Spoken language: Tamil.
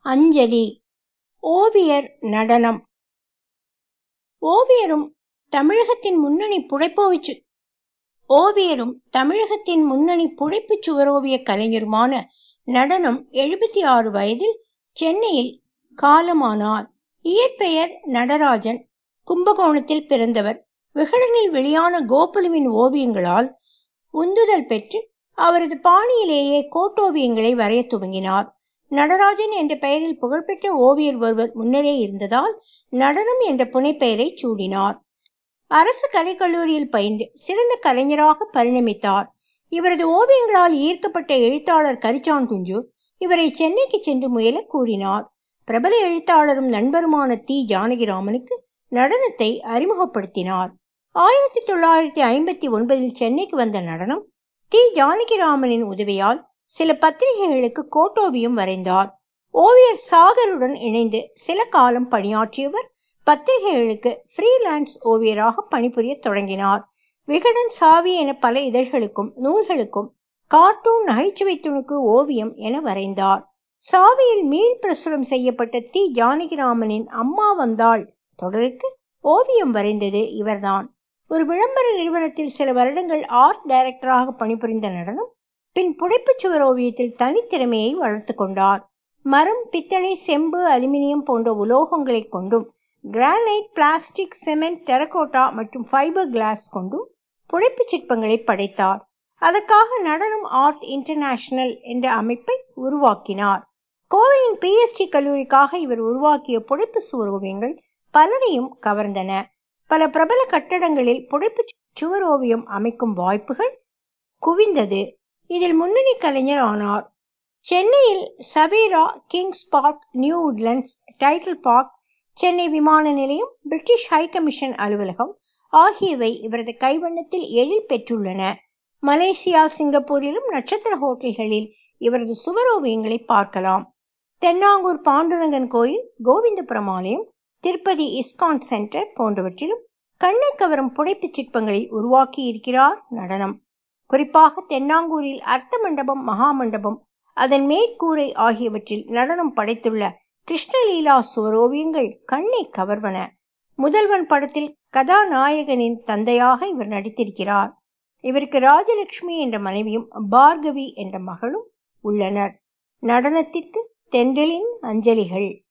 அஞ்சலி ஓவியர் நடனம் ஓவியரும் தமிழகத்தின் முன்னணி புடைப்போவிச்சு ஓவியரும் தமிழகத்தின் முன்னணி புடைப்புச் சுவரோவிய கலைஞருமான நடனம் எழுபத்தி ஆறு வயதில் சென்னையில் காலமானார் இயற்பெயர் நடராஜன் கும்பகோணத்தில் பிறந்தவர் விகடனில் வெளியான கோகுலுவின் ஓவியங்களால் உந்துதல் பெற்று அவரது பாணியிலேயே கோட்டோவியங்களை வரையத் துவங்கினார் நடராஜன் என்ற பெயரில் புகழ்பெற்ற ஓவியர் ஒருவர் முன்னரே இருந்ததால் நடனம் என்ற புனைப்பெயரை சூடினார் அரசு கலைக்கல்லூரியில் பயின்று சிறந்த கலைஞராக பரிணமித்தார் இவரது ஓவியங்களால் ஈர்க்கப்பட்ட எழுத்தாளர் கரிச்சான் குஞ்சு இவரை சென்னைக்கு சென்று முயல கூறினார் பிரபல எழுத்தாளரும் நண்பருமான தி ஜானகிராமனுக்கு நடனத்தை அறிமுகப்படுத்தினார் ஆயிரத்தி தொள்ளாயிரத்தி ஐம்பத்தி ஒன்பதில் சென்னைக்கு வந்த நடனம் தி ஜானகிராமனின் உதவியால் சில பத்திரிகைகளுக்கு கோட்டோவியம் வரைந்தார் ஓவியர் சாகருடன் இணைந்து சில காலம் பணியாற்றியவர் பத்திரிகைகளுக்கு ஃப்ரீலான்ஸ் ஓவியராக பணிபுரிய தொடங்கினார் விகடன் சாவி என பல இதழ்களுக்கும் நூல்களுக்கும் கார்ட்டூன் நகைச்சுவை துணுக்கு ஓவியம் என வரைந்தார் சாவியில் மீள் பிரசுரம் செய்யப்பட்ட தி ஜானகிராமனின் அம்மா வந்தாள் தொடருக்கு ஓவியம் வரைந்தது இவர்தான் ஒரு விளம்பர நிறுவனத்தில் சில வருடங்கள் ஆர்ட் டைரக்டராக பணிபுரிந்த நடனம் பின் புடைப்புச் சுவர் ஓவியத்தில் தனித்திறமையை வளர்த்து கொண்டார் மரம் பித்தளை செம்பு அலுமினியம் போன்ற உலோகங்களை கொண்டும் கிரானைட் பிளாஸ்டிக் சிமெண்ட் டெரகோட்டா மற்றும் ஃபைபர் கிளாஸ் கொண்டும் புடைப்பு சிற்பங்களை படைத்தார் அதற்காக நடனம் ஆர்ட் இன்டர்நேஷனல் என்ற அமைப்பை உருவாக்கினார் கோவையின் பிஎஸ்டி கல்லூரிக்காக இவர் உருவாக்கிய புடைப்பு சுவர் ஓவியங்கள் பலரையும் கவர்ந்தன பல பிரபல கட்டடங்களில் புடைப்பு சுவர் ஓவியம் அமைக்கும் வாய்ப்புகள் குவிந்தது இதில் முன்னணி கலைஞர் ஆனார் சென்னையில் Savera Kings park new Woodlands Tidel park சென்னை விமான நிலையம் பிரிட்டிஷ் ஹை கமிஷன் அலுவலகம் ஆகியவை இவரது கைவண்ணத்தில் எழில் பெற்றுள்ளன மலேசியா சிங்கப்பூரிலும் நட்சத்திர ஹோட்டல்களில் இவரது சுவரோவியங்களை பார்க்கலாம் தென்னாங்கூர் பாண்டுரங்கன் கோயில் கோவிந்தபுரம் ஆலயம் திருப்பதி இஸ்கான் சென்டர் போன்றவற்றிலும் கண்ணை கவரும் புடைப்புச் சிற்பங்களை உருவாக்கி இருக்கிறார் நடனம் குறிப்பாக தென்னாங்கூரில் அர்த்த மண்டபம் மகா மண்டபம் அதன் மேற்கூரை ஆகியவற்றில் நடனம் படைத்துள்ள கிருஷ்ணலீலா சுவரோவியங்கள் கண்ணை கவர்வன முதல்வன் படத்தில் கதாநாயகனின் தந்தையாக இவர் நடித்திருக்கிறார் இவருக்கு ராஜலட்சுமி என்ற மனைவியும் பார்கவி என்ற மகளும் உள்ளனர் நடனத்திற்கு தென்றலின் அஞ்சலிகள்